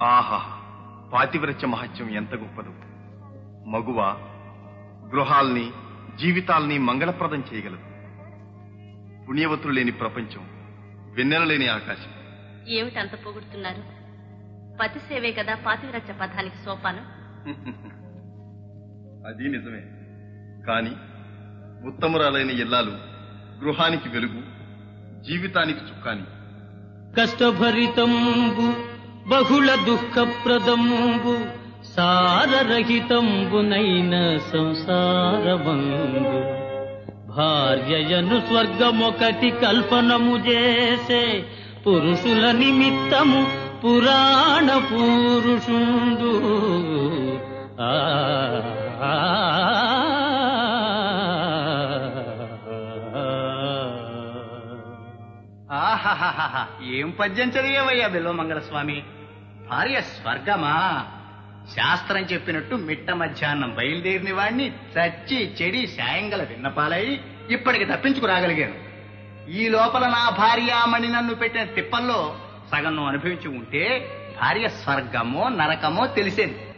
ఆహా పాతివ్రత్య మహత్యం ఎంత గొప్పదు మగువ గృహాల్ని జీవితాల్ని మంగళప్రదం చేయగలదు పుణ్యవతులు లేని ప్రపంచం వెన్నెల లేని ఆకాశం ఏమిటి అంత పొగుడుతున్నారు పతి సేవే కదా పాతివ్రత్య పథానికి సోపానం అది నిజమే కాని ఉత్తమురాలైన ఇల్లాలు గృహానికి వెలుగు జీవితానికి చుక్కాని కష్టభరితంబు బహుళ దుఃఖప్రదంబు సారరహితంబునైన సంసారమంబు భార్యయను స్వర్గమొకటి కల్పనము చేసే పురుషుల నిమిత్తము పురాణ పురుషుండు ఆ ఆ, ఆ. ఆహాహాహా ఏం పద్యం చదివేవయ్యా బిల్వమంగళ స్వామి భార్య స్వర్గమా శాస్త్రం చెప్పినట్టు మిట్ట మధ్యాహ్నం బయలుదేరిన వాణ్ణి చచ్చి చెడి సాయంగల విన్నపాలై ఇప్పటికి తప్పించుకు రాగలిగాను ఈ లోపల నా భార్యామణి నన్ను పెట్టిన తిప్పల్లో సగం నువ్వు అనుభవించి ఉంటే భార్య స్వర్గమో నరకమో తెలిసేది